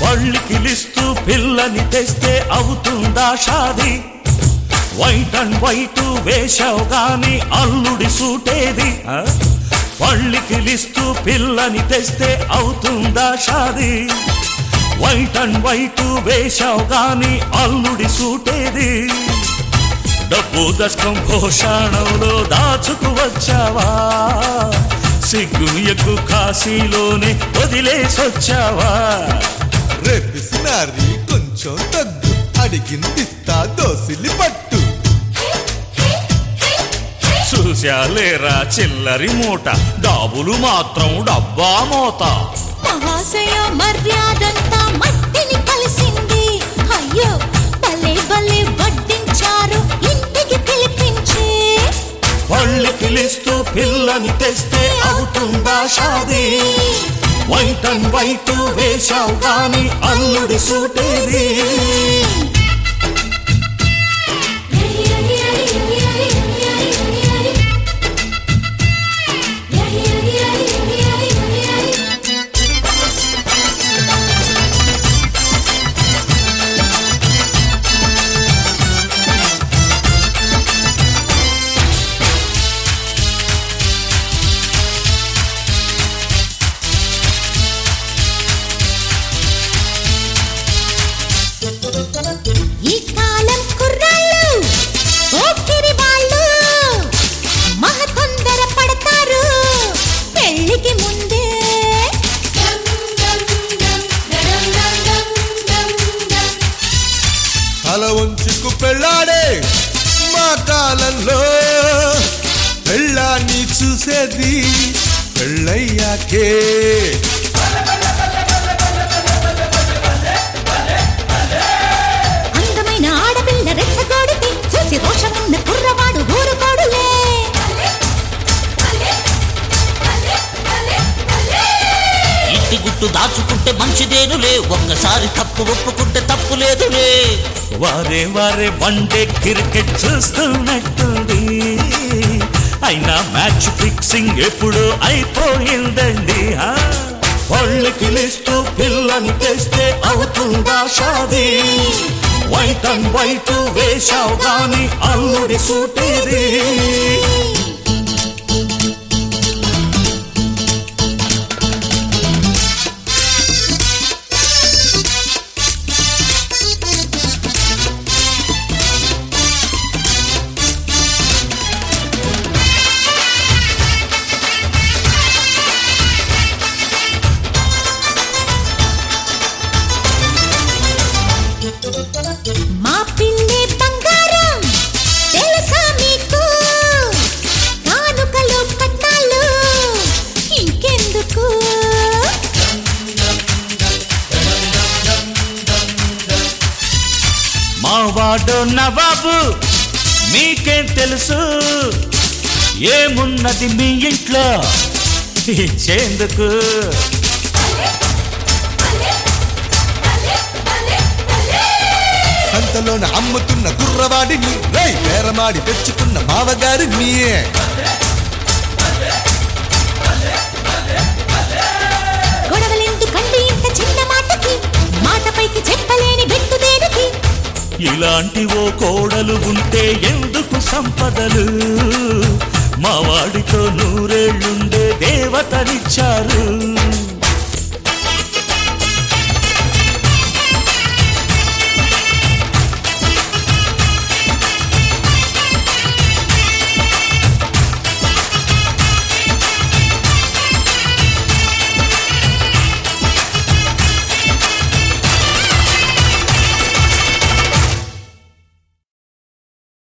పళ్ళికిలిస్తూ పిల్లని తెస్తే అవుతుందా షాది వైట్ అండ్ వైట్ వేశావు గాని అల్లుడి సూటేది ఆ? పళ్ళికిలిస్తూ పిల్లని తెస్తే అవుతుందా షాది వైట్ అండ్ వైట్ వేశావు గాని అల్లుడి సూటేది డబ్బు దశకం భూషాణంలో దాచుకు వచ్చావా సిగ్గు ఎక్కు కాశీలోనే వదిలేసొచ్చావా రేపిసినారి కొంచెం తగ్గు అడిగిందిస్తా దోసిలి పట్టు చూశాలేరా చిల్లరి మూట డాబులు మాత్రం డబ్బా మోత మహాశయ మర్యాదంతా మట్టిని కలిసింది అయ్యో భలే భలే వడ్డించారు ఇంటికి పిలిపించి పళ్ళకిలిస్తూ పిల్లని తెస్తే అవుతుందా షాది వైట్ అండ్ వైట్ వేశావు గాని అల్లుడి సూటేది ఈ కాలం కుర్రాళ్ళు పోకిరి వాళ్ళు మహ తొందర పడతారు పెళ్లికి ముందే తల వంచుకు పెళ్ళాడే మా కాలంలో పెళ్ళాన్ని చూసేది పెళ్ళయ్యాకే అందమైన ఆడపిల్ల రెచ్చగొడితే చూసి రోషమున్న కుర్రవాడు ఊరుకోడులే ఇంటి గుట్టు దాచుకుంటే మంచిదేనులే ఒక్కసారి తప్పు ఒప్పుకుంటే తప్పు లేదులే వారే వారే వన్డే క్రికెట్ చూస్తున్నట్టుంది అయినా మ్యాచ్ ఫిక్సింగ్ ఎప్పుడు అయిపోయిందండి ఆ? పళ్ళకిలిస్తూ పిల్లని తెస్తే అవుతుందా షాది వైట్ అండ్ వైట్ వేశావు గాని అల్లుడి సూటేది మా పిల్లి బంగారం తెలుసా మీకు కానుకలు కట్నాలు ఇంకెందుకు మా వాడు నవాబు మీకేం తెలుసు ఏమున్నది మీ ఇంట్లో ఇచ్చేందుకు సంతలోన అమ్ముతున్న కుర్రవాడిని రై పేరమాడి తెచ్చుకున్న మావగారిని గొడవలెందుకండి ఇంత చిన్న మాటకి మాట పైకి చెప్పలేని బెట్టు దేనికి ఇలాంటి ఓ కోడలు ఉంటే ఎందుకు సంపదలు మా వాడితో నూరేళ్లుండే దేవతనిచ్చారు